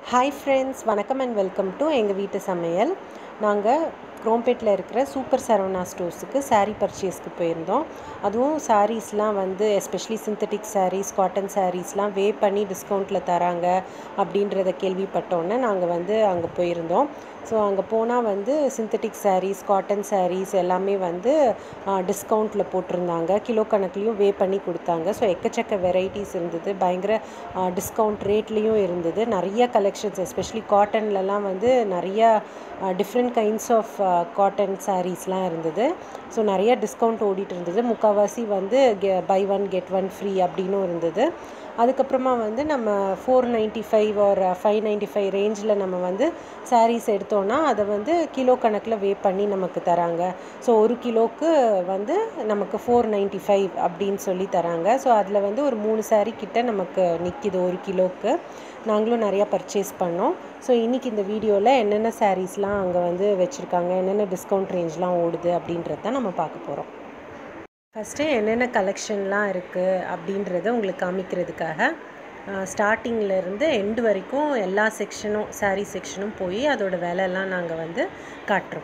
hi friends வணக்கம் and welcome to எங்கள் வீட்டு சமையல் நாங்கள் குரோம்பேட்டில் இருக்கிற சூப்பர் சரவணா ஸ்டோர்ஸுக்கு saree பர்ச்சேஸ்க்கு போயிருந்தோம் அதுவும் சாரீஸ்லாம் வந்து எஸ்பெஷலி சிந்தட்டிக் sarees காட்டன் சாரீஸ்லாம் வே பண்ணி டிஸ்கவுண்ட்டில் தராங்க அப்படின்றத கேள்விப்பட்டோன்னே நாங்கள் வந்து அங்கே போயிருந்தோம் ஸோ அங்கே போனால் வந்து சிந்தட்டிக் sarees காட்டன் sarees எல்லாமே வந்து டிஸ்கவுண்ட்டில் போட்டிருந்தாங்க கிலோ கணக்குலையும் வே பண்ணி கொடுத்தாங்க ஸோ எக்கச்சக்க வெரைட்டிஸ் இருந்தது பயங்கர டிஸ்கவுண்ட் ரேட்லேயும் இருந்தது நிறைய கலெக்ஷன்ஸ் எஸ்பெஷலி காட்டன்லலாம் வந்து நிறைய டிஃப்ரெண்ட் கைண்ட்ஸ் ஆஃப் காட்டன் சாரீஸ்லாம் இருந்தது ஸோ நிறைய டிஸ்கவுண்ட் ஓடிட்டு இருந்தது முக்கால்வாசி வந்து கெ buy one get one free அப்படின்னும் இருந்தது அதுக்கப்புறமா வந்து நம்ம ஃபோர் நைன்ட்டி ஃபைவ் ஒரு ஃபைவ் நைன்ட்டி ஃபைவ் ரேஞ்சில் நம்ம வந்து சாரீஸ் எடுத்தோன்னா அதை வந்து கிலோ கணக்கில் வே பண்ணி நமக்கு தராங்க ஸோ ஒரு கிலோவுக்கு வந்து நமக்கு ஃபோர் நைன்ட்டி ஃபைவ் அப்படின்னு சொல்லி தராங்க ஸோ அதில் வந்து ஒரு மூணு சாரீ கிட்ட நமக்கு நிற்கிது ஒரு கிலோவுக்கு நாங்களும் நிறையா பர்ச்சேஸ் பண்ணோம் ஸோ இன்றைக்கி இந்த வீடியோவில் என்னென்ன சாரீஸ்லாம் அங்கே வந்து வச்சுருக்காங்க என்னென்ன டிஸ்கவுண்ட் ரேஞ்ச்லாம் ஓடுது அப்படின்றத தான் நம்ம பார்க்க போகிறோம் ஃபஸ்ட்டு என்னென்ன கலெக்ஷன்லாம் இருக்குது அப்படின்றத உங்களுக்கு காமிக்கிறதுக்காக ஸ்டார்டிங்கில் எண்டு வரைக்கும் எல்லா செக்ஷனும் சாரீ செக்ஷனும் போய் அதோட விலையெல்லாம் நாங்கள் வந்து காட்டுறோம்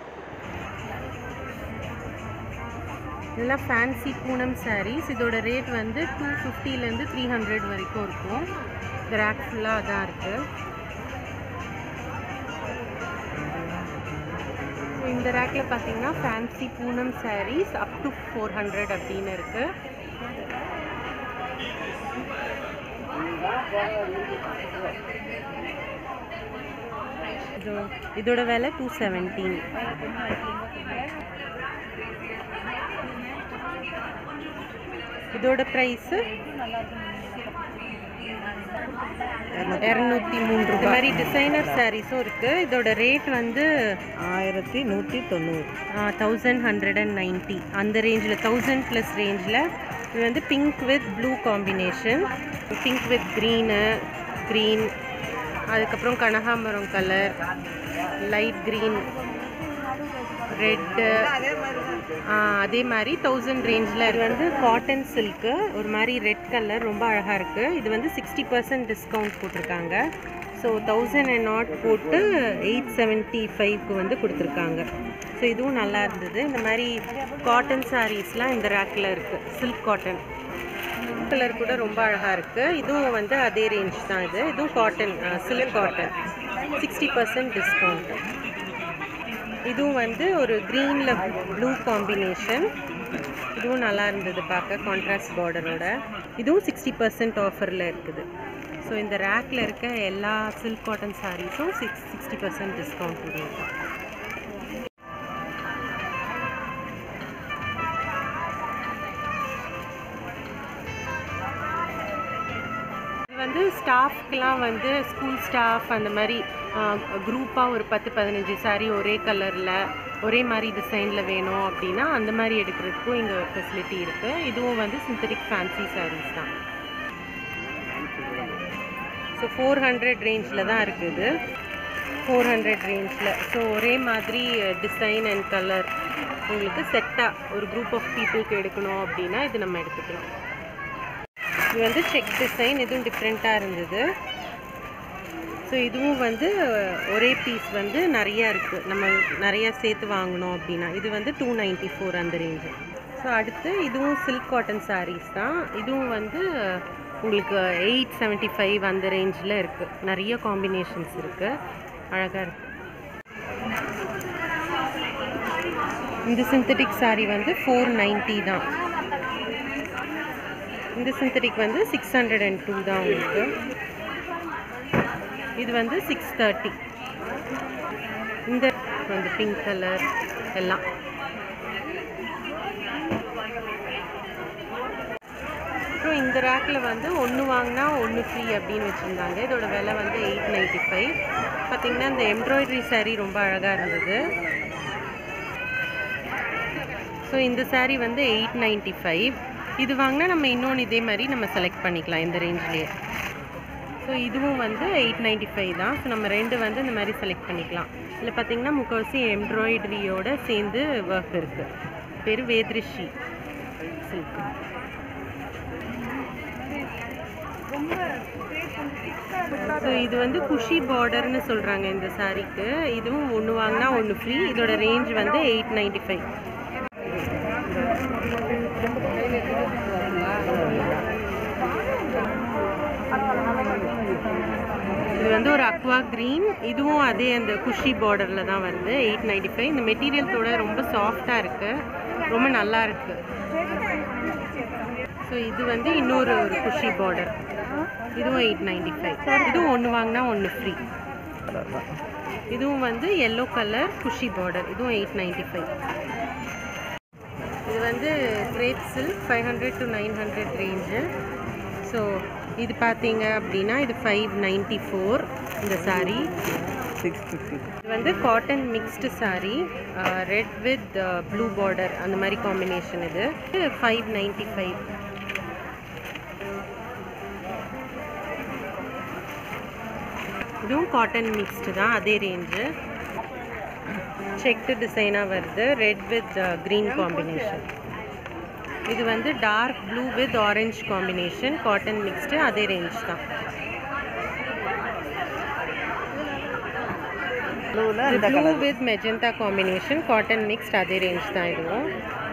இதெல்லாம் ஃபேன்சி பூனம் சாரீஸ் இதோட ரேட் வந்து டூ ஃபிஃப்டிலேருந்து த்ரீ ஹண்ட்ரட் வரைக்கும் இருக்கும் இந்த ரேக் ஃபுல்லாக அதான் இருக்குது இந்த ரேக்கில் பார்த்தீங்கன்னா fancy Poonam sarees up to four hundred அப்படின்னு இருக்குது இது இதோட விலை டூ செவன்டீன் இதோட ப்ரைஸு இரநூத்தி மூணு இந்த மாதிரி டிசைனர் சாரீஸும் இருக்குது இதோட ரேட் வந்து ஆயிரத்தி நூற்றி தொண்ணூறு தௌசண்ட் ஹண்ட்ரட் அண்ட் நைன்ட்டி அந்த ரேஞ்சில் தௌசண்ட் ப்ளஸ் ரேஞ்சில் இது வந்து pink with blue combination pink with green green அதுக்கப்புறம் கனகாம்பரம் கலர் லைட் க்ரீன் ரெட்டு அதே மாதிரி தௌசண்ட் ரேஞ்சில் இது வந்து காட்டன் சில்க்கு ஒரு மாதிரி ரெட் கலர் ரொம்ப அழகாக இருக்குது இது வந்து சிக்ஸ்டி பர்சன்ட் டிஸ்கவுண்ட் போட்டிருக்காங்க ஸோ தௌசண்ட் அண்ட் நாட் போட்டு எயிட் செவன்ட்டி ஃபைவ்க்கு வந்து கொடுத்துருக்காங்க ஸோ இதுவும் நல்லா இருந்தது இந்த மாதிரி காட்டன் சாரீஸ்லாம் இந்த ரேக்கில் இருக்குது சில்க் காட்டன் கலர் கூட ரொம்ப அழகாக இருக்குது இதுவும் வந்து அதே ரேஞ்ச் தான் இது இதுவும் cotton silk cotton sixty percent discount இதுவும் வந்து ஒரு க்ரீனில் ப்ளூ காம்பினேஷன் இதுவும் நல்லா இருந்தது பார்க்க கான்ட்ராஸ்ட் பார்டரோட இதுவும் சிக்ஸ்டி பர்சன்ட் ஆஃபரில் இருக்குது ஸோ இந்த ரேக்கில் இருக்க எல்லா சில்க் காட்டன் சாரீஸும் சிக்ஸ் சிக்ஸ்டி பர்சன்ட் டிஸ்கவுண்ட் இருக்கும் இது வந்து ஸ்டாஃப்க்கெலாம் வந்து ஸ்கூல் ஸ்டாஃப் அந்த மாதிரி குரூப்பாக ஒரு பத்து பதினஞ்சு சாரீ ஒரே கலரில் ஒரே மாதிரி டிசைனில் வேணும் அப்படின்னா அந்த மாதிரி எடுக்கிறதுக்கும் இங்கே ஃபெசிலிட்டி இருக்குது இதுவும் வந்து சிந்தட்டிக் ஃபேன்சி சாரீஸ் தான் ஸோ ஃபோர் ஹண்ட்ரட் ரேஞ்சில் தான் இருக்குது ஃபோர் ஹண்ட்ரட் ரேஞ்சில் ஸோ ஒரே மாதிரி டிசைன் அண்ட் கலர் உங்களுக்கு செட்டாக ஒரு குரூப் ஆஃப் பீப்புளுக்கு எடுக்கணும் அப்படின்னா இது நம்ம எடுத்துக்கலாம் இது வந்து செக் டிசைன் இதுவும் டிஃப்ரெண்ட்டாக இருந்தது ஸோ இதுவும் வந்து ஒரே பீஸ் வந்து நிறையா இருக்குது நம்ம நிறையா சேர்த்து வாங்கணும் அப்படின்னா இது வந்து டூ நைன்ட்டி ஃபோர் அந்த ரேஞ்சு ஸோ அடுத்து இதுவும் சில்க் காட்டன் சாரீஸ் தான் இதுவும் வந்து உங்களுக்கு எயிட் செவன்ட்டி ஃபைவ் அந்த ரேஞ்சில் இருக்குது நிறைய காம்பினேஷன்ஸ் இருக்குது அழகாக இருக்குது இந்த சிந்தட்டிக் சாரீ வந்து ஃபோர் நைன்ட்டி தான் இந்த சிந்தட்டிக் வந்து சிக்ஸ் ஹண்ட்ரட் அண்ட் டூ தான் உங்களுக்கு இது வந்து சிக்ஸ் தேர்ட்டி இந்த வந்து பிங்க் கலர் எல்லாம் அப்புறம் இந்த ரேக்கில் வந்து ஒன்று வாங்கினா ஒன்று ஃப்ரீ அப்படின்னு வச்சுருந்தாங்க இதோட விலை வந்து எயிட் நைன்ட்டி ஃபைவ் பார்த்திங்கன்னா இந்த எம்ப்ராய்டரி சாரீ ரொம்ப அழகாக இருந்தது ஸோ இந்த சாரீ வந்து எயிட் நைன்ட்டி ஃபைவ் இது வாங்கினா நம்ம இன்னொன்று இதே மாதிரி நம்ம செலக்ட் பண்ணிக்கலாம் இந்த ரேஞ்ச்லேயே ஸோ இதுவும் வந்து எயிட் நைன்ட்டி ஃபைவ் தான் ஸோ நம்ம ரெண்டு வந்து இந்த மாதிரி செலக்ட் பண்ணிக்கலாம் இதில் பார்த்திங்கன்னா முக்கால்வாசி எம்ப்ராய்டரியோடு சேர்ந்து ஒர்க் இருக்குது பேர் வேத்ரிஷி சில்க் ரொம்ப ஸோ இது வந்து குஷி பார்டர்னு சொல்கிறாங்க இந்த சாரீக்கு இதுவும் ஒன்று வாங்கினா ஒன்று ஃப்ரீ இதோட ரேஞ்ச் வந்து எயிட் நைன்டி ஃபைவ் இது வந்து ஒரு அக்வா க்ரீன் இதுவும் அதே அந்த குஷி பார்டரில் தான் வருது எயிட் நைன்டி ஃபைவ் இந்த மெட்டீரியல்ஸோட ரொம்ப சாஃப்டாக இருக்குது ரொம்ப நல்லா இருக்குது ஸோ இது வந்து இன்னொரு ஒரு குஷி பார்டர் இதுவும் எயிட் நைன்டி ஃபைவ் இதுவும் ஒன்று வாங்கினா ஒன்று ஃப்ரீ இதுவும் வந்து எல்லோ கலர் குஷி பார்டர் இதுவும் எயிட் நைன்டி ஃபைவ் இது வந்து crepe silk five hundred to nine hundred range so இது பார்த்தீங்க அப்படின்னா இது ஃபைவ் நைன்ட்டி ஃபோர் இந்த saree சிக்ஸ் ஃபிஃப்டி இது வந்து cotton mixed saree red with blue border அந்த மாதிரி காம்பினேஷன் இது ஃபைவ் நைன்ட்டி ஃபைவ் இதுவும் காட்டன் மிக்ஸ்டு தான் அதே ரேஞ்சு செக்டு டிசைனாக வருது ரெட் வித் க்ரீன் காம்பினேஷன் இது வந்து dark blue with orange combination cotton mixed அதே ரேஞ்ச் தான் ப்ளூவில் இது இந்த blue colour with magenta combination cotton mixed அதே ரேஞ்ச் தான் இதுவும்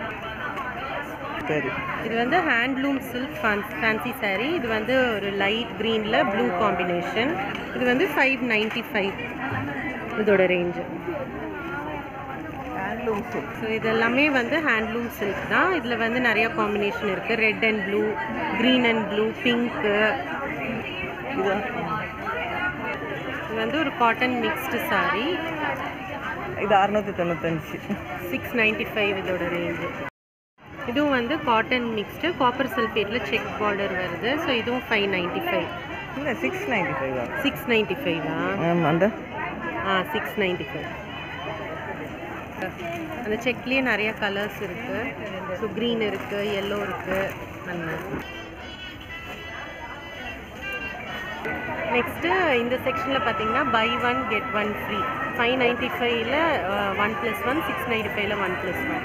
சரி இது வந்து ஹேண்ட்லூம் சில்க் ஃபேன்சி saree இது வந்து ஒரு லைட் க்ரீனில் ப்ளூ காம்பினேஷன் இது வந்து ஃபைவ் நைன்ட்டி ஃபைவ் இதோட ரேஞ்சு ஹேண்ட்லூம் சில்க் ஸோ இதெல்லாமே வந்து ஹேண்ட்லூம் சில்க் தான் இதில் வந்து நிறைய காம்பினேஷன் இருக்குது red and blue green and blue pink இது இது வந்து ஒரு காட்டன் மிக்ஸ்டு saree இது அறுநூற்றி தொண்ணூத்தஞ்சு சிக்ஸ் நைன்ட்டி ஃபைவ் இதோட ரேஞ்சு இதுவும் வந்து காட்டன் மிக்ஸ்டு காப்பர் சல்ஃபேட்டில் செக் பார்டர் வருது ஸோ இதுவும் ஃபைவ் நைன்ட்டி ஃபைவ் இல்லை சிக்ஸ் நைன்டி ஃபைவ் தான் சிக்ஸ் நைன்ட்டி ஃபைவா ஆமாம் அந்த ஆ சிக்ஸ் நைன்ட்டி ஃபைவ் அந்த செக்லேயே நிறைய கலர்ஸ் இருக்குது ஸோ க்ரீன் இருக்குது எல்லோ இருக்குது அந்த நெக்ஸ்ட்டு இந்த செக்ஷனில் பார்த்தீங்கன்னா buy one get one free five ninety ஃபைவ்ல one plus one six ninety ஃபைவ்ல ஒன் ப்ளஸ் ஒன்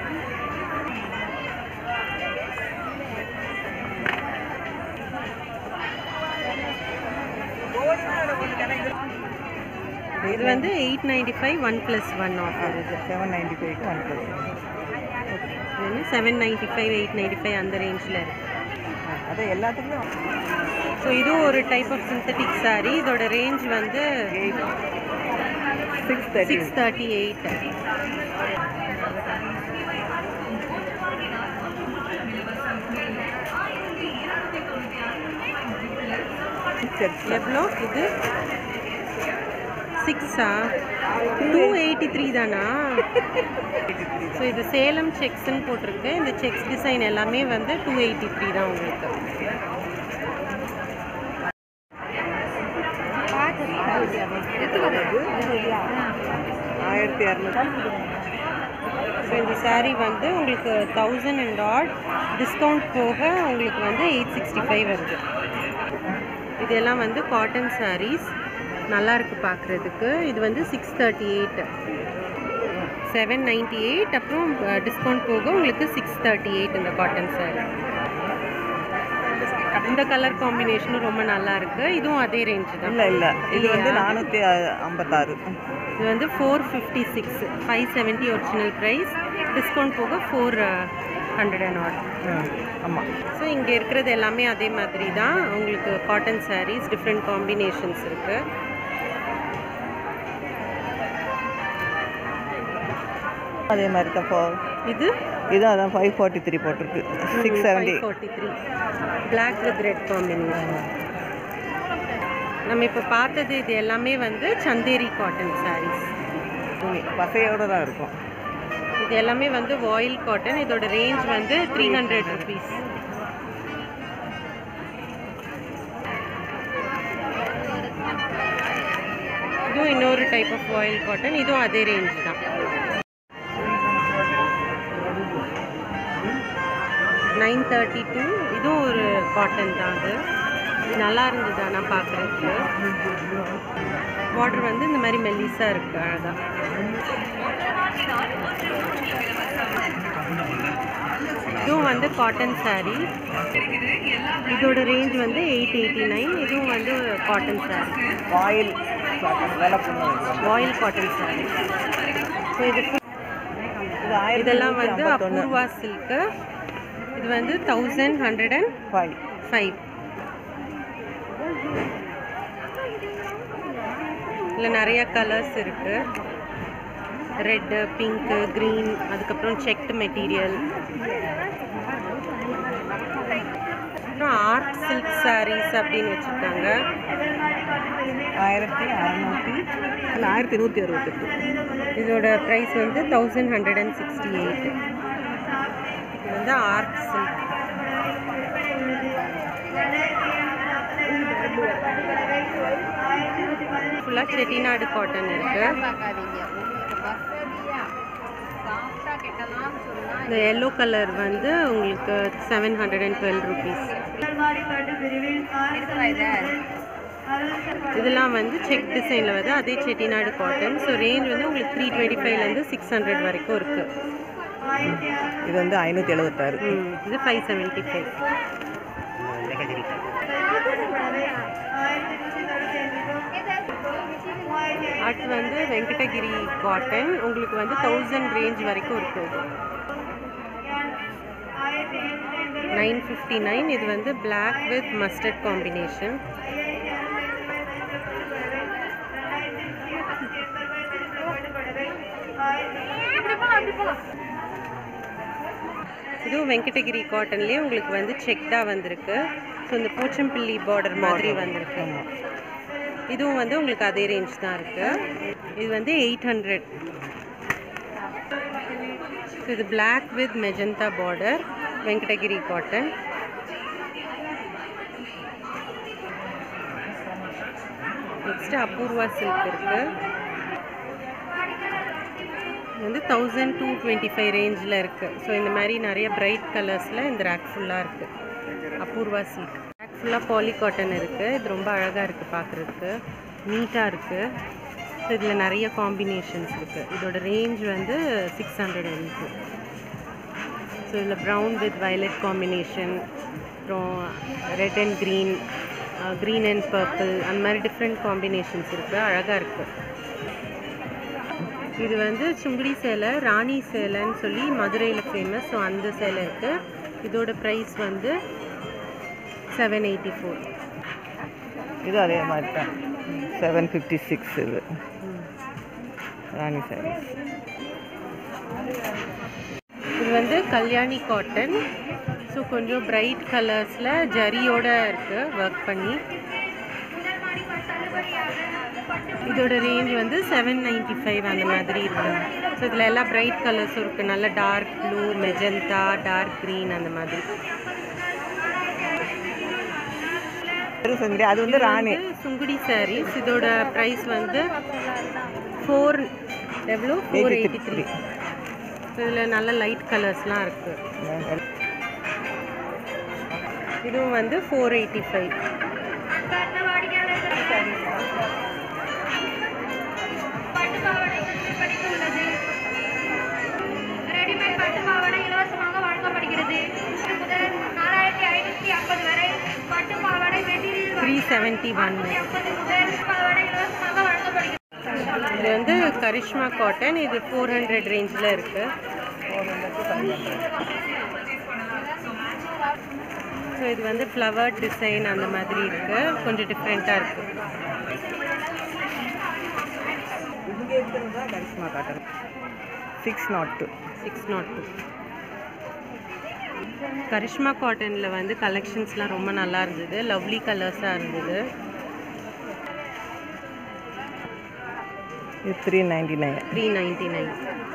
இது வந்து eight ninety five one plus one offer இது செவன் நைன்டி ஃபைவ்க்கு ஒன் ப்ளஸ் இது வந்து seven ninety five eight ninety five அந்த ரேஞ்சில் இருக்குது அது எல்லாத்துக்குமே ஸோ இதுவும் ஒரு டைப் ஆஃப் சிந்தட்டிக் saree இதோட ரேஞ்ச் வந்து six thirty six thirty eight six extra எவ்வளோ இது சிக்ஸா டூ எயிட்டி த்ரீ தானா ஸோ இது சேலம் செக்ஸ்ன்னு போட்டிருக்கு இந்த செக்ஸ் டிசைன் எல்லாமே வந்து டூ எயிட்டி த்ரீ தான் உங்களுக்கு ஆயிரத்தி இரநூத்தி ஸோ இந்த saree வந்து உங்களுக்கு தௌசண்ட் அண்ட் ஆட் டிஸ்கவுண்ட் போக உங்களுக்கு வந்து எயிட் சிக்ஸ்டி ஃபைவ் வருது இதெல்லாம் வந்து காட்டன் sarees நல்லா இருக்கு பார்க்குறதுக்கு இது வந்து six thirty eight seven ninety eight அப்புறம் டிஸ்கவுண்ட் போக உங்களுக்கு சிக்ஸ் தேர்ட்டி எயிட் இந்த காட்டன் saree இந்த கலர் காம்பினேஷனும் ரொம்ப நல்லா இருக்கு இதுவும் அதே ரேஞ்ச் தான் இல்லை இல்லை இது வந்து நானூற்றி ஐம்பத்தாறு இது வந்து four fifty six five seventy original price discount போக ஃபோர் ஹண்ட்ரட் அண்ட் ஆட் ஆமாம் ஸோ இங்கே இருக்கிறது எல்லாமே அதே மாதிரி தான் உங்களுக்கு காட்டன் sarees டிஃப்ரெண்ட் காம்பினேஷன்ஸ் இருக்குது அதே மாதிரி தான் இப்போ இது இது அதான் ஃபைவ் ஃபார்ட்டி த்ரீ போட்டிருக்கு six seventy forty three black with red combination நம்ம இப்போ பார்த்தது இது எல்லாமே வந்து சந்தேரி காட்டன் sarees துணி பசையோடு தான் இருக்கும் இது எல்லாமே வந்து வாயில் காட்டன் இதோட ரேஞ்ச் வந்து த்ரீ ஹண்ட்ரட் ருபீஸ் இதுவும் இன்னொரு டைப் ஆஃப் வாயில் காட்டன் இதுவும் அதே ரேஞ்ச் தான் நைன் தேர்ட்டி டூ இதுவும் ஒரு காட்டன் தான் அது நல்லா இருந்தது ஆனால் பார்க்குறதுக்கு பார்டர் வந்து இந்த மாதிரி மெல்லிஸாக இருக்குது அழகாக இதுவும் வந்து காட்டன் saree இதோட ரேஞ்ச் வந்து எயிட் எயிட்டி நைன் இதுவும் வந்து காட்டன் saree ஆயில் விலை பொண்ணு ஆயில் காட்டன் saree ஸோ இதுக்கு இது ஆயிரத்தி இதெல்லாம் வந்து அபூர்வா சில்க்கு இது வந்து thousand hundred and five five இதில் நிறைய கலர்ஸ் இருக்குது ரெட்டு பிங்க்கு க்ரீன் அதுக்கப்புறம் செக்டு மெட்டீரியல் அப்புறம் ஆர்ட் சில்க் sarees அப்படின்னு வச்சுருக்காங்க ஆயிரத்தி அறநூற்றி இல்லை ஆயிரத்தி நூற்றி அறுபத்தெட்டு இதோட ப்ரைஸ் வந்து thousand hundred and sixty eight இது வந்து ஆர்ட் சில்க் ஃபுல்லாக செட்டிநாடு காட்டன் இருக்கு இந்த எல்லோ கலர் வந்து உங்களுக்கு seven hundred and twelve rupees இதெல்லாம் வந்து செக் டிசைனில் வந்து அதே செட்டிநாடு காட்டன் ஸோ ரேஞ்ச் வந்து உங்களுக்கு த்ரீ டுவெண்ட்டி ஃபைவ்லேருந்து சிக்ஸ் ஹண்ட்ரட் வரைக்கும் இருக்குது இது வந்து ஐநூற்றி எழுபத்தாறு ம், இது ஃபைவ் செவன்ட்டி ஃபைவ் அடுத்து வந்து வெங்கடகிரி காட்டன் உங்களுக்கு வந்து தௌசண்ட் ரேஞ்ச் வரைக்கும் இருக்குது நைன் ஃபிஃப்டி நைன் இது வந்து பிளாக் வித் மஸ்டர்ட் காம்பினேஷன் இதுவும் வெங்கடகிரி காட்டன்லேயே உங்களுக்கு வந்து செக்டாக வந்திருக்கு ஸோ இந்த போச்சம்பிள்ளி பார்டர் மாதிரி வந்திருக்கு இதுவும் வந்து உங்களுக்கு அதே ரேஞ்ச் தான் இருக்கு இது வந்து எயிட் ஹண்ட்ரட் இது black with magenta border Venkatagiri cotton next Apoorva silk இருக்கு இது வந்து தௌசண்ட் டூ டுவெண்ட்டி ஃபைவ் ரேஞ்சில் இருக்குது ஸோ இந்த மாதிரி நிறைய பிரைட் கலர்ஸில் இந்த ரேக் ஃபுல்லாக இருக்குது அபூர்வா சில்க் ரேக் ஃபுல்லாக பாலி காட்டன் இருக்குது இது ரொம்ப அழகாக இருக்குது பார்க்குறதுக்கு நீட்டாக இருக்குது ஸோ இதில் நிறைய காம்பினேஷன்ஸ் இருக்குது இதோட ரேஞ்ச் வந்து சிக்ஸ் ஹண்ட்ரட் இருக்குது ஸோ இதில் ப்ரௌன் வித் வயலட் காம்பினேஷன் அப்புறம் red and green green and purple அந்த மாதிரி டிஃப்ரெண்ட் காம்பினேஷன்ஸ் இருக்குது அழகாக இருக்குது இது வந்து சுங்குடி சேலை ராணி சேலைன்னு சொல்லி மதுரையில் ஃபேமஸ் ஸோ அந்த சேலை இருக்குது இதோட ப்ரைஸ் வந்து செவன் எயிட்டி ஃபோர் இது அதே மாதிரி தான் செவன் ஃபிஃப்டி சிக்ஸ் இது ராணி சாரீஸ் இது வந்து கல்யாணி காட்டன் ஸோ கொஞ்சம் பிரைட் கலர்ஸில் ஜரியோட இருக்குது ஒர்க் பண்ணி இதோட ரேஞ்ச் வந்து செவன் நைன்ட்டி ஃபைவ் அந்த மாதிரி இருக்கு ஸோ இதில் எல்லாம் பிரைட் கலர்ஸும் இருக்குது நல்ல dark blue magenta dark green அந்த மாதிரி சந்தி அது வந்து ராணி இது சுங்குடி sarees இதோட ப்ரைஸ் வந்து ஃபோர் எவ்வளோ ஃபோர் எயிட்டி த்ரீ இதில் நல்ல லைட் கலர்ஸ்லாம் இருக்குது இதுவும் வந்து ஃபோர் எயிட்டி ஃபைவ் பட்டு பாவாடை விற்பனைக்கு உள்ளது ரெடிமேட் பட்டு பாவாடை இலவசமாக வழங்கப்படுகிறது முதல் நாலாயிரத்தி ஐநூற்றி ஐம்பது வரை பட்டு பாவாடை மெட்டீரியல் த்ரீ செவன்ட்டி ஒன் ஐம்பது முதல் பாவாடை இலவசமாக வழங்கப்படுகிறது இது வந்து கரிஷ்மா காட்டன் இது ஃபோர் ஹண்ட்ரட் ரேஞ்சில் இருக்குது ஸோ இது வந்து ஃப்ளவர் டிசைன் அந்த மாதிரி இருக்குது கொஞ்சம் டிஃப்ரெண்ட்டாக இருக்குது இங்கே இருக்கிறது தான் Karishma cotton six nought two six nought two Karishma காட்டனில் வந்து கலெக்ஷன்ஸ்லாம் ரொம்ப நல்லா இருந்தது லவ்லி கலர்ஸாக இருந்தது இது three ninety nine three ninety nine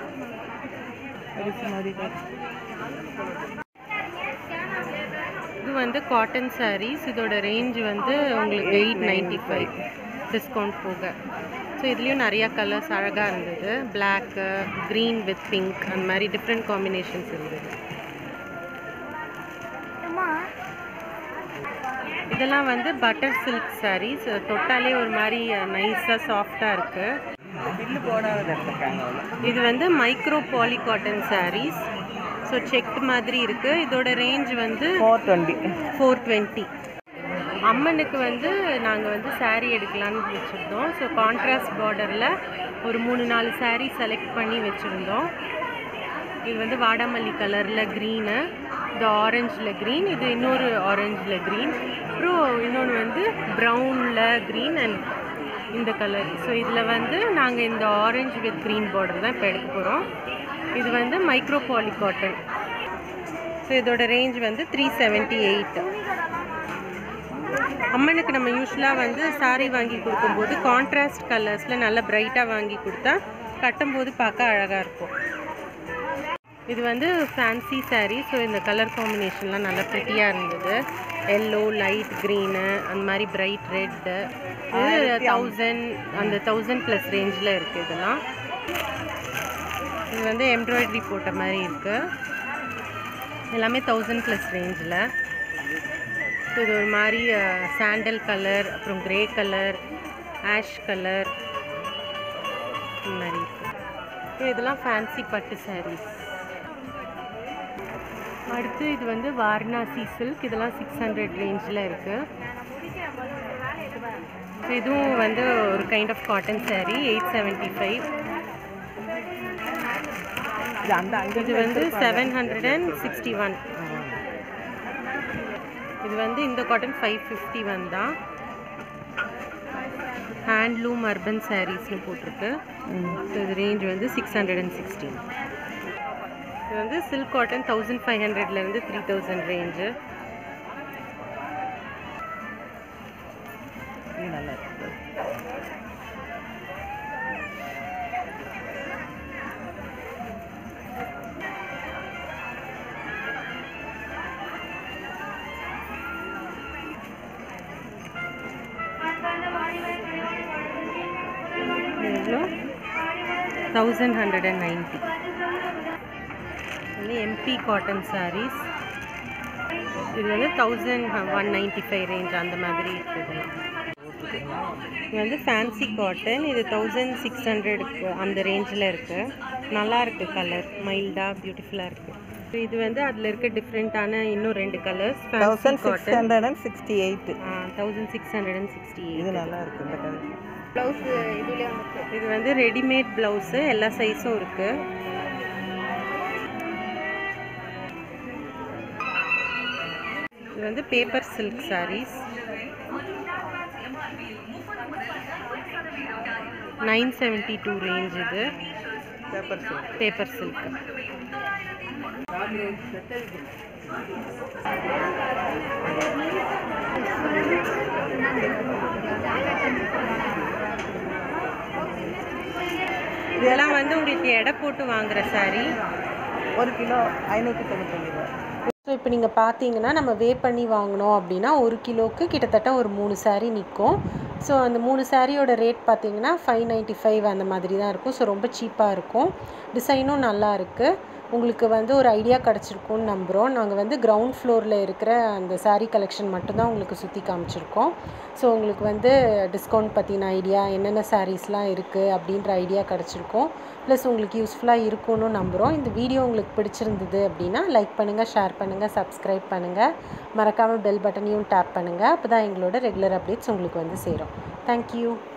இது வந்து காட்டன் sarees இதோட ரேஞ்ச் வந்து உங்களுக்கு எயிட் நைன்ட்டி ஃபைவ் டிஸ்கவுண்ட் போக ஸோ இதுலேயும் நிறையா கலர்ஸ் அழகாக இருந்தது பிளாக்கு க்ரீன் வித் பிங்க் அந்த மாதிரி டிஃப்ரெண்ட் காம்பினேஷன்ஸ் இருந்தது இதெல்லாம் வந்து பட்டர் சில்க் சாரீஸ் தொட்டாலே ஒரு மாதிரி நைஸாக சாஃப்டாக இருக்குது பில்லு போடாத எடுத்துருக்காங்க அவ்வளோ இது வந்து micro poly cotton sarees so checked மாதிரி இருக்குது இதோட ரேஞ்ச் வந்து ஃபோர் டுவெண்ட்டி ஃபோர் டுவெண்ட்டி அம்மனுக்கு வந்து நாங்கள் வந்து saree எடுக்கலான்னு வச்சுருந்தோம் ஸோ கான்ட்ராஸ்ட் பார்டரில் ஒரு மூணு நாலு saree செலக்ட் பண்ணி வச்சுருந்தோம் இது வந்து வாடாமல்லி கலரில் க்ரீனு இது ஆரஞ்சில் க்ரீன் இது இன்னொரு ஆரஞ்சில் க்ரீன் அப்புறம் இன்னொன்று வந்து ப்ரௌனில் க்ரீன் அண்ட் இந்த கலர் ஸோ இதில் வந்து நாங்கள் இந்த ஆரஞ்சு வித் க்ரீன் பார்டர் தான் இப்போ எடுக்க போகிறோம் இது வந்து மைக்ரோ பாலி காட்டன் ஸோ இதோட ரேஞ்ச் வந்து த்ரீ செவன்ட்டி எயிட் அம்மனுக்கு நம்ம யூஸ்வலாக வந்து saree வாங்கி கொடுக்கும்போது கான்ட்ராஸ்ட் கலர்ஸில் நல்லா பிரைட்டாக வாங்கி கொடுத்தா கட்டும்போது பார்க்க அழகாக இருக்கும் இது வந்து ஃபேன்சி saree ஸோ இந்த கலர் காம்பினேஷன்லாம் நல்லா ப்ரிட்டியாக இருந்தது எல்லோ லைட் க்ரீனு அந்த மாதிரி பிரைட் ரெட்டு இது தௌசண்ட் அந்த தௌசண்ட் ப்ளஸ் ரேஞ்சில் இருக்குது இதெல்லாம் இது வந்து எம்ப்ராய்டரி போட்ட மாதிரி இருக்குது எல்லாமே தௌசண்ட் ப்ளஸ் ரேஞ்சில் இது ஒரு மாதிரி சாண்டல் கலர் அப்புறம் கிரே கலர் ஆஷ் கலர் இந்த மாதிரி இருக்கு இதெல்லாம் ஃபேன்சி பட்டு sarees அடுத்து இது வந்து வாரணாசி சில்க் இதெல்லாம் சிக்ஸ் ஹண்ட்ரட் ரேஞ்சில் இருக்குது இதுவும் வந்து ஒரு kind of cotton saree eight seventy five இது அந்த அங்கே இது வந்து seven hundred and sixty one இது வந்து இந்த காட்டன் ஃபைவ் ஃபிஃப்டி ஒன் தான் ஹேண்ட்லூம் அர்பன் சாரீஸ்னு போட்டிருக்கு ஸோ இது ரேஞ்ச் வந்து சிக்ஸ் ஹண்ட்ரட் அண்ட் சிக்ஸ்டீன் இது வந்து சில்க் காட்டன் தௌசண்ட் ஃபைவ் ஹண்ட்ரட்லேருந்து த்ரீ தௌசண்ட் ரேஞ்சு இது நல்லா இருக்கு எவ்வளோ தௌசண்ட் ஹண்ட்ரட் அண்ட் நைன்ட்டி வந்து எம்பி காட்டன் sarees இது வந்து thousand one ninety five range அந்த மாதிரி இருக்குது இது வந்து ஃபேன்சி காட்டன் இது தௌசண்ட் சிக்ஸ் ஹண்ட்ரடுக்கு அந்த ரேஞ்சில் இருக்குது நல்லா இருக்கு கலர் மைல்டாக பியூட்டிஃபுல்லாக இருக்குது இது வந்து அதில் இருக்க டிஃப்ரெண்ட்டான இன்னும் ரெண்டு colours fancy thousand six cotton hundred and sixty eight thousand six hundred and sixty இது நல்லா இருக்கு இந்த கலர் ப்ளவுஸ் இதுலேயே வந்துட்டு இது வந்து ரெடிமேட் ப்ளவுஸு எல்லா சைஸும் இருக்கு இது வந்து paper silk sarees nine seventy two range இது பேப்பர் சில்க் பேப்பர் சில்க் இதெல்லாம் வந்து உங்களுக்கு எடை போட்டு வாங்குற saree ஒரு கிலோ ஐநூற்றி தொண்ணூத்தஞ்சு ரூபா ஸோ இப்போ நீங்கள் பார்த்தீங்கன்னா நம்ம வே பண்ணி வாங்கினோம் அப்படின்னா ஒரு கிலோவுக்கு கிட்டத்தட்ட ஒரு மூணு saree நிற்கும் ஸோ அந்த மூணு சாரியோட ரேட் பார்த்தீங்கன்னா ஃபைவ் நைன்ட்டி ஃபைவ் அந்த மாதிரி தான் இருக்கும் ஸோ ரொம்ப சீப்பாக இருக்கும் டிசைனும் நல்லா இருக்குது உங்களுக்கு வந்து ஒரு ஐடியா கிடச்சிருக்கும்னு நம்புகிறோம் நாங்கள் வந்து கிரவுண்ட் ஃப்ளோரில் இருக்கிற அந்த saree கலெக்ஷன் மட்டும்தான் உங்களுக்கு சுற்றி காமிச்சிருக்கோம் ஸோ உங்களுக்கு வந்து டிஸ்கவுண்ட் பற்றின ஐடியா என்னென்ன சாரீஸ்லாம் இருக்குது அப்படின்ற ஐடியா கிடச்சிருக்கும் ப்ளஸ் உங்களுக்கு யூஸ்ஃபுல்லாக இருக்கும்னு நம்புகிறோம் இந்த வீடியோ உங்களுக்கு பிடிச்சிருந்தது அப்படின்னா லைக் பண்ணுங்கள் ஷேர் பண்ணுங்கள் சப்ஸ்கிரைப் பண்ணுங்கள் மறக்காமல் பெல் பட்டனையும் டேப் பண்ணுங்கள் அப்போ தான் எங்களோட ரெகுலர் அப்டேட்ஸ் உங்களுக்கு வந்து சேரும் தேங்க்யூ